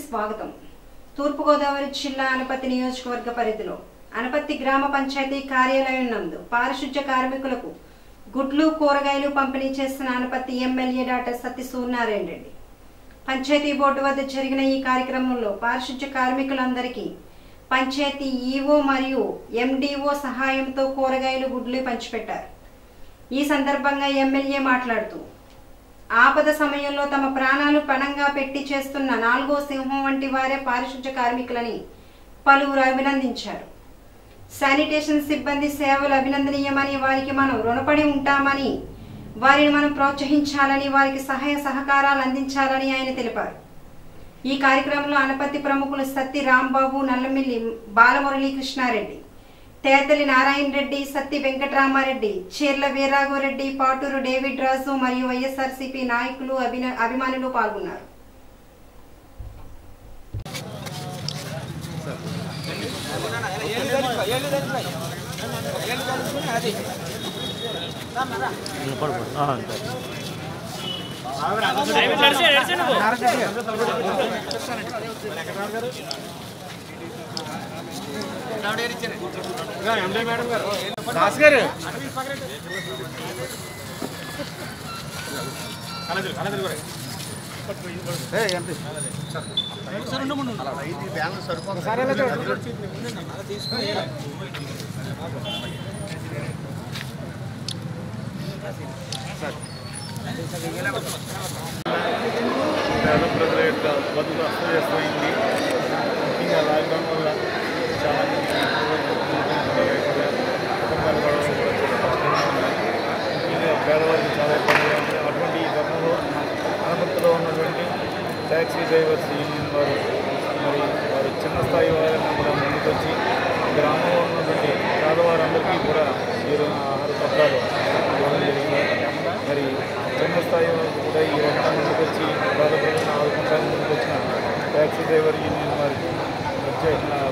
స్వాగతం తూర్పుగోదావరి జిల్లా అనపత్తి నియోజకవర్గ పరిధిలో అనపత్తి గ్రామ పంచాయతీ కార్యాలయం నందు పారిశుధ్య కార్మికులకు గుడ్లు కూరగాయలు పంపిణీ చేస్తున్న Anaparthi MLA doctor Satti Suryanarayana Reddy panchayati board వద్ద జరిగిన ఈ కార్యక్రమంలో పారిశుధ్య కార్మికులందరికీ పంచాయతీ ఈవో మరియు ఎండిఓ సహాయంతో కూరగాయలు గుడ్లు పంచిపెట్టారు ఈ సందర్భంగా ఎమ్మెల్యే మాట్లాడుతూ ఆపద సమయంలో తమ ప్రాణాలు పణంగా పెట్టి చేస్తున్న నాలుగో సింహం వంటి వారే పారిశుధ్య కార్మికులని పలువురు అభినందించారు శానిటేషన్ సిబ్బంది సేవలు అభినందనీయమని వారికి మనం రుణపడి ఉంటామని వారిని మనం ప్రోత్సహించాలని వారికి సహాయ సహకారాలు అందించాలని ఆయన తెలిపారు ఈ కార్యక్రమంలో అనపత్తి ప్రముఖులు సత్తి రాంబాబు నల్లమిల్లి బాలమురళీ కృష్ణారెడ్డి తేతలి నారాయణ రెడ్డి సత్తి వెంకటరామారెడ్డి చీర్ల వీరాఘవరెడ్డి పాటూరు డేవిడ్ రాజు మరియు వైఎస్ఆర్సీపీ నాయకులు అభిన అభిమానులు పాల్గొన్నారు దాస్ గారు పేద ప్రజల యొక్క బతుకు అస్తవ్యస్తమైంది ముఖ్యంగా లాక్డౌన్ వల్ల చాలా మంది కుటుంబాలు గడవడం కూడా చాలా కష్టంగా ఉంది ముఖ్యంగా పేదవారికి చాలా ఇబ్బందిగా ఉంది అటువంటి ఈ తరుణంలో అనపత్తిలో ఉన్నటువంటి ట్యాక్సీ డ్రైవర్స్ యూనియన్ వారు మరి వారు చిన్న స్థాయి వారైనా కూడా ముందుకొచ్చి గ్రామంలో ఉన్నటువంటి పేదవారందరికీ కూడా మీరు ఆహార పత్రాలు ఇవ్వడం జరిగింది మరి చిన్న స్థాయి వరకు కూడా ఈ రకంగా ముందుకొచ్చి పేద ప్రజలను ఆదుకుంటానికి ముందుకొచ్చిన ట్యాక్సీ డ్రైవర్ యూనియన్ వారికి ప్రత్యేక